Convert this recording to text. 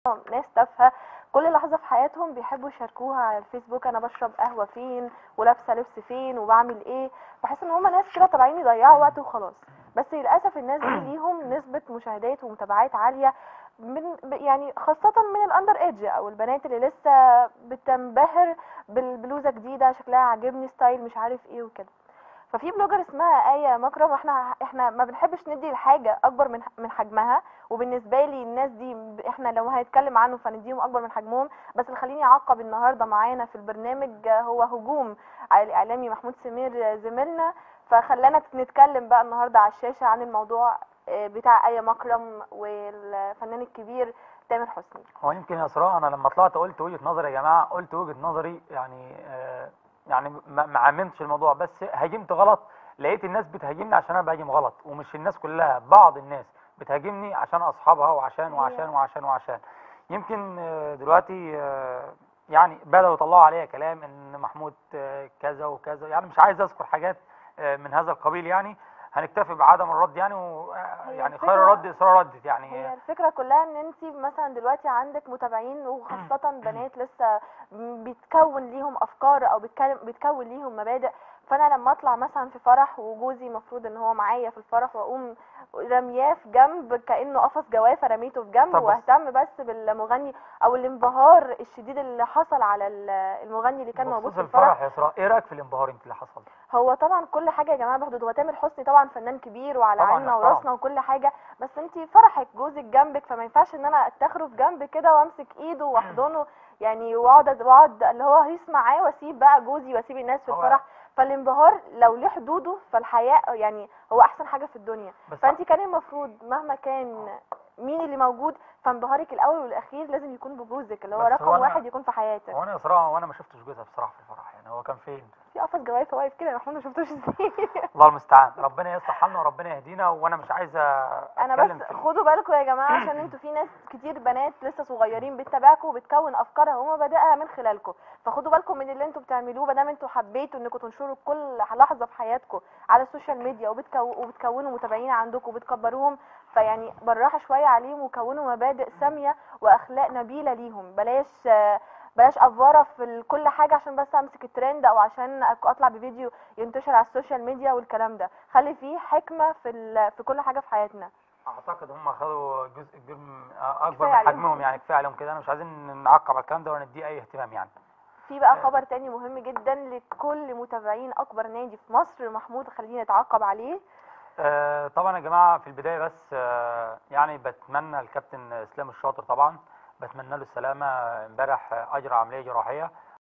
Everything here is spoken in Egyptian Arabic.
ناس تافهه كل لحظه في حياتهم بيحبوا يشاركوها على الفيسبوك انا بشرب قهوه فين ولابسه لبس فين وبعمل ايه بحس ان هما ناس كده طالعين يضيعوا وقت وخلاص بس للاسف الناس دي ليهم نسبه مشاهدات ومتابعات عاليه من ب- يعني خاصة من الاندر ايدج او البنات اللي لسه بتنبهر بالبلوزة جديدة شكلها عاجبني ستايل مش عارف ايه وكده ففي بلوجر اسمها آية مكرم واحنا احنا ما بنحبش ندي الحاجة اكبر من من حجمها وبالنسبة لي الناس دي ب- احنا لو هنتكلم عنه فنديهم اكبر من حجمهم بس اللي خليني اعقب النهارده معانا في البرنامج هو هجوم على الاعلامي محمود سمير زميلنا فخلانا نتكلم بقى النهارده على الشاشة عن الموضوع آه، بتاع آية مكرم والفنان الكبير تامر حسني هو يمكن يا اسراء انا لما طلعت قلت وجهه نظري يا جماعه قلت وجهه نظري يعني آه يعني ما ما عممتش الموضوع بس هاجمت غلط لقيت الناس بتهاجمني عشان انا بهاجم غلط ومش الناس كلها بعض الناس بتهاجمني عشان اصحابها وعشان وعشان وعشان وعشان يمكن آه، دلوقتي آه، يعني بدأوا يطلعوا عليا كلام ان محمود آه، كذا وكذا يعني مش عايز اذكر حاجات آه، من هذا القبيل يعني هنكتفي بعدم الرد يعني و هي يعني الفكرة- خير الرد اصرار ردت يعني هي الفكرة كلها ان انت مثلا دلوقتي عندك متابعين وخاصة بنات لسه م- بيتكون ليهم افكار او بيتكلم بيتكون ليهم مبادئ فانا لما اطلع مثلا في فرح وجوزي المفروض ان هو معايا في الفرح واقوم رمياه في جنب كانه قفص جوافه رميته في جنب طب بس- واهتم بس بالمغني او الانبهار الشديد اللي حصل على ال- المغني اللي كان موجود بخصوص في الفرح الفرح يا اسراء ايه رايك في الانبهار انت اللي حصل هو طبعا كل حاجه يا جماعه بحدود هو تامر حسني طبعا فنان كبير وعلى طبعاً عيننا يحترم. وراسنا وكل حاجه بس انت فرحك جوزك جنبك فما ينفعش ان انا اتاخره في جنب كده وامسك ايده واحضنه يعني واقعد واقعد اللي هو هيس معاه واسيب بقى جوزي واسيب الناس في هو- الفرح فالانبهار لو ليه حدوده فالحياه يعني هو احسن حاجه في الدنيا بس فانت كان المفروض مهما كان مين اللي موجود فانبهارك الاول والاخير لازم يكون بجوزك اللي هو بس رقم هو أنا- واحد يكون في حياتك هو انا يا اسراء وانا ما شفتش جوزها بصراحه في الفرح يعني هو كان فين في قفص جوافه واقف كده يا محمود ما شفتوش ازاي الله المستعان ربنا يصلح حالنا وربنا يهدينا وانا مش عايز انا اتكلم بس في خدوا بالكم يا جماعه عشان انتوا في ناس كتير بنات لسه صغيرين بتتابعكم وبتكون افكارها ومبادئها من خلالكم فخدوا بالكم من اللي انتوا بتعملوه ما دام انتوا حبيتوا انكم تنشروا كل لحظه في حياتكم على السوشيال ميديا وبتكو... وبتكونوا متابعين عندكم وبتكبروهم فيعني بالراحه شويه عليهم وكونوا مبادئ ساميه واخلاق نبيله ليهم بلاش آه، بلاش افوره في ال- كل حاجه عشان بس امسك الترند او عشان أك- اطلع بفيديو ينتشر على السوشيال ميديا والكلام ده خلي فيه حكمه في ال... في كل حاجه في حياتنا اعتقد هم خدوا جزء كبير من- اكبر كفاية من عليهم. حجمهم يعني كفايه عليهم كده انا مش عايزين نعقب على الكلام ده ولا نديه اي اهتمام يعني في بقى خبر تاني مهم جدا لكل متابعين اكبر نادي في مصر محمود خلينا نتعقب عليه آه، طبعا يا جماعه في البدايه بس آه، يعني بتمنى الكابتن اسلام الشاطر طبعا بتمنى له السلامه امبارح آه، اجرى عمليه جراحيه